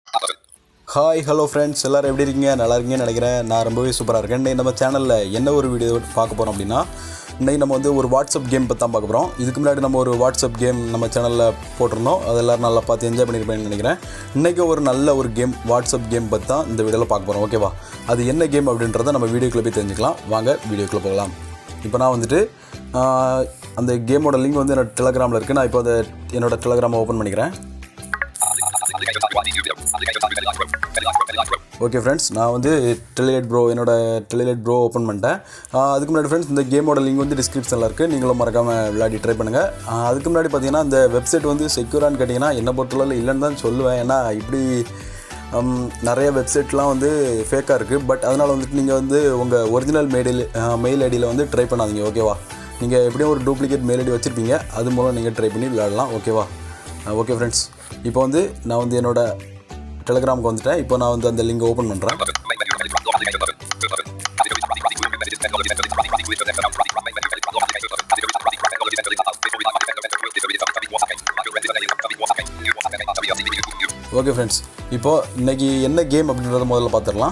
Hi hello friends எல்லோரும் எப்படி இருக்கீங்க நல்லா இருக்கீங்கன்னு நினைக்கிறேன் நான் ரொம்பவே சூப்பராக இருக்கேன் இன்னைக்கு நம்ம சேனலில் என்ன ஒரு வீடியோ பார்க்க போகிறோம் அப்படின்னா இன்னைக்கு நம்ம வந்து ஒரு வாட்ஸ்அப் கேம் பற்றி தான் பார்க்க போகிறோம் இதுக்கு முன்னாடி நம்ம ஒரு வாட்ஸ்அப் கேம் நம்ம சேனலில் போட்டிருந்தோம் அது எல்லாரும் நல்லா பார்த்து என்ஜாய் பண்ணியிருப்பேன்னு நினைக்கிறேன் இன்றைக்கி ஒரு நல்ல ஒரு கேம் வாட்ஸ்அப் கேம் பற்றி தான் இந்த வீடியோவில் பார்க்க போகிறோம் ஓகேவா அது என்ன கேம் அப்படின்றத நம்ம வீடியோக்குள்ளே போய் தெரிஞ்சுக்கலாம் வாங்க வீடியோக்குள்ளே போகலாம் இப்போ நான் வந்துட்டு ஆஹ், அந்த கேமோட லிங்க் வந்து என்னோட டெலகிராமில் இருக்குது நான் இப்போ அதை என்னோட டெலகிராமை ஓப்பன் பண்ணிக்கிறேன் ஓகே ஃப்ரெண்ட்ஸ் நான் வந்து டெலிலைட் ப்ரோ என்னோட டெலிலைட் ப்ரோ ஓப்பன் பண்ணிட்டேன் ஆஹ் அதுக்கு முன்னாடி ஃப்ரெண்ட்ஸ் இந்த கேமோட லிங்க் வந்து டிஸ்கிரிப்ஷனில் இருக்குது நீங்களும் மறக்காமல் விளையாடி ட்ரை பண்ணுங்கள் ஆஹ் அதுக்கு முன்னாடி பார்த்தீங்கன்னா இந்த வெப்சைட் வந்து செக்யூரான்னு கேட்டிங்கன்னா என்ன பொறுத்தளவில் இல்லைன்னு தான் சொல்லுவேன் ஏன்னா இப்படி ஹம், நிறைய வெப்சைட்லாம் வந்து ஃபேக்காக இருக்குது பட் அதனால் வந்துட்டு நீங்கள் வந்து உங்கள் ஒரிஜினல் மெயில் மெயில் ஐடியில் வந்து ட்ரை பண்ணாதீங்க ஓகேவா நீங்கள் எப்படியும் ஒரு டூப்ளிகேட் மெயில் ஐடி வச்சுருப்பீங்க அது மூலம் நீங்கள் ட்ரை பண்ணி விளையாடலாம் ஓகேவா ஓகே ஃப்ரெண்ட்ஸ் இப்போ வந்து நான் வந்து என்னோட டெலிகிராமுக்கு வந்துட்டேன் இப்போ நான் வந்து அந்த லிங்கை ஓப்பன் பண்ணுறேன் ஓகே ஃப்ரெண்ட்ஸ் இப்போ இன்னைக்கு என்ன கேம் அப்படின்றத முதல்ல பார்த்துடலாம்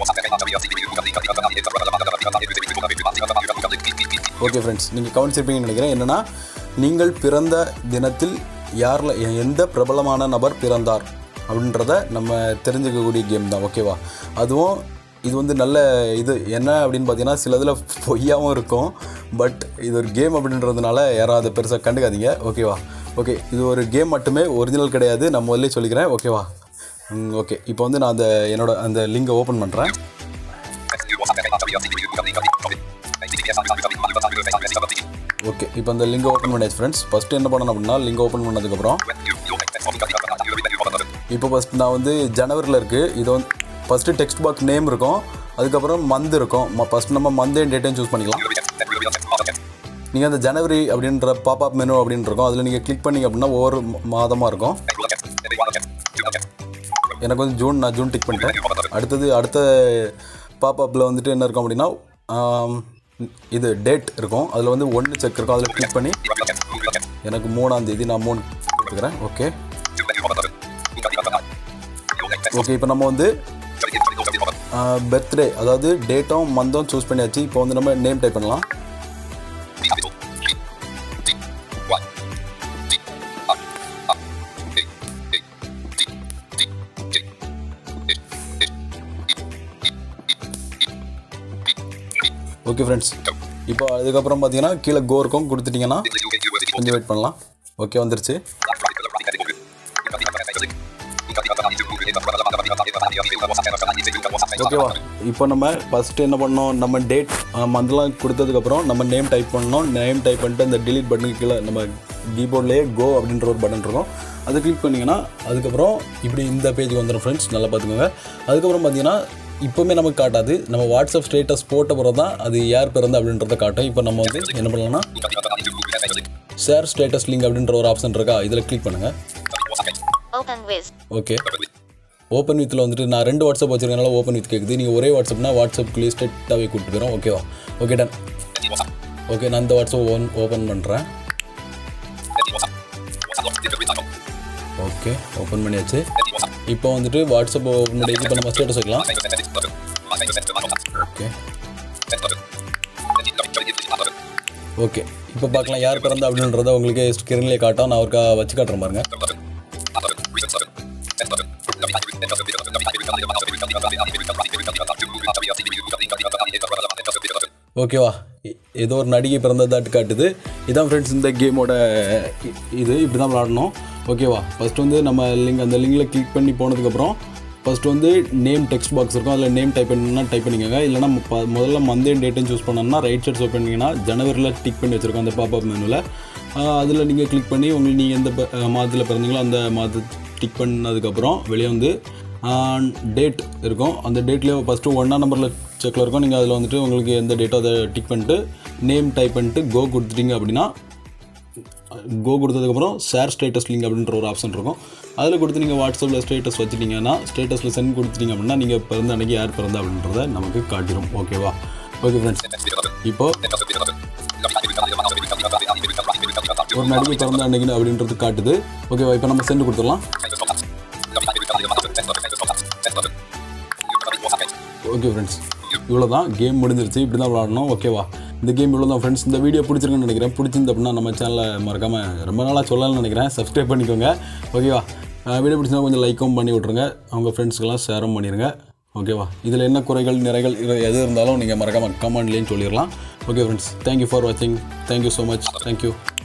ஓகே ஃப்ரெண்ட்ஸ் நீங்கள் கவனிச்சிருப்பீங்கன்னு நினைக்கிறேன் என்னென்னா நீங்கள் பிறந்த தினத்தில் யாரில் எந்த பிரபலமான நபர் பிறந்தார் அப்படின்றத நம்ம தெரிஞ்சுக்கக்கூடிய கேம் தான் ஓகேவா அதுவும் இது வந்து நல்ல இது என்ன அப்படின்னு பார்த்தீங்கன்னா சில இதில் பொய்யாகவும் இருக்கும் பட் இது ஒரு கேம் அப்படின்றதுனால யாரும் அதை பெருசாக கண்டுக்காதீங்க ஓகேவா ஓகே இது ஒரு கேம் மட்டுமே ஒரிஜினல் கிடையாது நான் முதல்ல சொல்லிக்கிறேன் ஓகேவா ஓகே இப்போ வந்து நான் அந்த என்னோட அந்த லிங்கை ஓப்பன் பண்ணுறேன் ஓகே இப்போ அந்த லிங்கை ஓப்பன் பண்ணியாச்சு ஃப்ரெண்ட்ஸ் ஃபஸ்ட்டு என்ன பண்ணணும் அப்படின்னா லிங்கை ஓப்பன் பண்ணதுக்கப்புறம் இப்போ ஃபஸ்ட் நான் வந்து ஜனவரியில் இருக்குது இது வந்து ஃபஸ்ட்டு டெக்ஸ்ட் பாக்ஸ் நேம் இருக்கும் அதுக்கப்புறம் மந்த் இருக்கும் ஃபஸ்ட் நம்ம மந்த் அண்ட் டேட்டையும் சூஸ் பண்ணிக்கலாம் நீங்கள் அந்த ஜனவரி அப்படின்ற பாப்அப் மெனு அப்படின்னு இருக்கும் அதில் நீங்கள் கிளிக் பண்ணீங்க அப்படின்னா ஒவ்வொரு மாதமாக இருக்கும் எனக்கு வந்து ஜூன் நான் ஜூன் டிக் பண்ணிட்டேன் அடுத்தது அடுத்த பாப்அப்பில் வந்துட்டு என்ன இருக்கும் அப்படின்னா ஆம், இது டேட் இருக்கும் அதில் வந்து ஒன்று செக் இருக்கும் அதில் கிளிக் பண்ணி எனக்கு மூணாம் தேதி நான் மூணு எடுத்துக்கிறேன் ஓகே ஓகே இப்போ நம்ம வந்து பர்த்டே அதாவது டேட்டும் மந்தும் சூஸ் பண்ணியாச்சு இப்போ வந்து நம்ம நேம் டைப் பண்ணலாம் ஓகே ஃப்ரெண்ட்ஸ் இப்போ அதுக்கப்புறம் பார்த்தீங்கன்னா கீழே கோ இருக்கும் கொடுத்துட்டிங்கன்னா கொஞ்சம் வெயிட் பண்ணலாம் ஓகே வந்துருச்சு ஓகேவா இப்போ நம்ம ஃபஸ்ட்டு என்ன பண்ணோம் நம்ம டேட் மந்த்லாம் கொடுத்ததுக்கப்புறம் நம்ம நேம் டைப் பண்ணோம் நேம் டைப் பண்ணிட்டு அந்த delete பட்டனுக்கு கீழே நம்ம கீபோர்ட்லேயே கோ அப்படின்ற ஒரு பட்டன் இருக்கும் அதை கிளிக் பண்ணிங்கன்னா அதுக்கப்புறம் இப்படி இந்த பேஜ் வந்துடும் ஃப்ரெண்ட்ஸ் நல்லா பார்த்துக்கோங்க அதுக்கப்புறம் பார்த்தீங்கன்னா இப்போவுமே நமக்கு காட்டாது நம்ம வாட்ஸ்அப் ஸ்டேட்டஸ் போட்ட பிறகு தான் அது யார் பிறந்த அப்படின்றத காட்டும் இப்போ நம்ம வந்து என்ன பண்ணலாம்னா ஷேர் ஸ்டேட்டஸ் லிங்க் அப்படின்ற ஒரு ஆப்ஷன் இருக்கா இதில் கிளிக் பண்ணுங்கள் Open with. ஓகே ஓப்பன் வித்தில் வந்துட்டு நான் ரெண்டு வாட்ஸ்அப் வச்சிருக்கனால ஓப்பன் வித் கேட்குது நீங்கள் ஒரே வாட்ஸ்அப்னா வாட்ஸ்அப்குள்ளேயே ஸ்ட்ரெயிட்டாகவே கூப்பிட்டு போயிடும் ஓகேவா ஓகே டன் ஓகே நான் இந்த வாட்ஸ்அப் ஓன் ஓப்பன் பண்ணுறேன் ஓகே ஓப்பன் பண்ணியாச்சு இப்போ வந்துட்டு வாட்ஸ்அப் ஓப்பன் பண்ணி இப்போ நம்ம ஸ்டேட்டஸ் வைக்கலாம் ஓகே ஓகே இப்போ பார்க்கலாம் யார் பிறந்தா அப்படின்றத உங்களுக்கு ஸ்க்ரீன்லேயே காட்டும் நான் ஒருக்கா வச்சு காட்டுறேன் பாருங்க ஓகேவா இ- ஏதோ ஒரு நடிகை பிறந்ததாட்டு காட்டுது இதான் ஃப்ரெண்ட்ஸ் இந்த கேமோட இ- இது இப்படி தான் விளாடணும் ஓகேவா ஃபஸ்ட் வந்து நம்ம லிங்க் அந்த லிங்கில் கிளிக் பண்ணி போனதுக்கப்புறம் ஃபஸ்ட்டு வந்து நேம் டெக்ஸ்ட் பாக்ஸ் இருக்கும் அதில் நேம் டைப் பண்ணணும்னா டைப் பண்ணிக்கோங்க இல்லைனா ப- முதல்ல மந்த் அண்ட் டேட்டும் சூஸ் பண்ணணும்னா ரைட் சைட் சூஸ் பண்ணிங்கன்னா ஜனவரியில் டிக் பண்ணி வச்சுருக்கோம் அந்த பாப்அப் மெனுவில் அதில் நீங்கள் கிளிக் பண்ணி உங்களுக்கு நீங்கள் எந்த ப- அஹ் மாதத்தில் பிறந்தீங்களோ அந்த மாதத்தை டிக் பண்ணதுக்கப்புறம் வெளியே வந்து டேட் இருக்கும் அந்த டேட்லேயே ஃபஸ்ட்டு ஒன்றா நம்பரில் செக்கில் இருக்கும் நீங்கள் அதில் வந்துட்டு உங்களுக்கு எந்த டேட்டோ அதை டிக் பண்ணிட்டு நேம் டைப் பண்ணிட்டு கோ கொடுத்துட்டீங்க அப்படின்னா கோ கொடுத்ததுக்கப்புறம் ஷேர் ஸ்டேட்டஸ் லிங்க் அப்படின்ற ஒரு ஆப்ஷன் இருக்கும் அதில் கொடுத்து நீங்கள் வாட்ஸ்அப்பில் ஸ்டேட்டஸ் வச்சுட்டீங்கன்னா ஸ்டேட்டஸில் சென்ட் கொடுத்துட்டீங்க அப்படின்னா நீங்கள் பிறந்த அன்னைக்கு யார் பிறந்தா அப்படின்றத நமக்கு காட்டிடும் ஓகேவா ஓகே ஃப்ரெண்ட்ஸ் இப்போ ஒரு நடிகை பிறந்த அன்னைக்கு அப்படின்றது காட்டுது ஓகேவா இப்போ நம்ம சென்ட் கொடுத்துடலாம் ஓகே ஃப்ரெண்ட்ஸ் இவ்வளோ தான் கேம் முடிஞ்சிருச்சு இப்படி தான் விளாடணும் ஓகேவா இந்த கேம் இவ்வளோ தான் ஃப்ரெண்ட்ஸ் இந்த வீடியோ பிடிச்சிருக்குன்னு நினைக்கிறேன் பிடிச்சிருந்து அப்படின்னா நம்ம சேனலை மறக்காமல் ரொம்ப நாளாக சொல்லலாம்னு நினைக்கிறேன் சப்ஸ்கிரைப் பண்ணிக்கோங்க ஓகேவா வீடியோ பிடிச்சிருந்தா கொஞ்சம் லைக்கும் பண்ணி விட்ருங்க அவங்க ஃப்ரெண்ட்ஸ்க்கெல்லாம் ஷேரும் பண்ணிடுங்க ஓகேவா இதில் என்ன குறைகள் நிறைகள் இது எது இருந்தாலும் நீங்கள் மறக்காமல் கமெண்ட்லேயும் சொல்லிடலாம் ஓகே ஃப்ரெண்ட்ஸ் தேங்க்யூ ஃபார் வாட்சிங் தேங்க்யூ ஸோ மச் தேங்க்யூ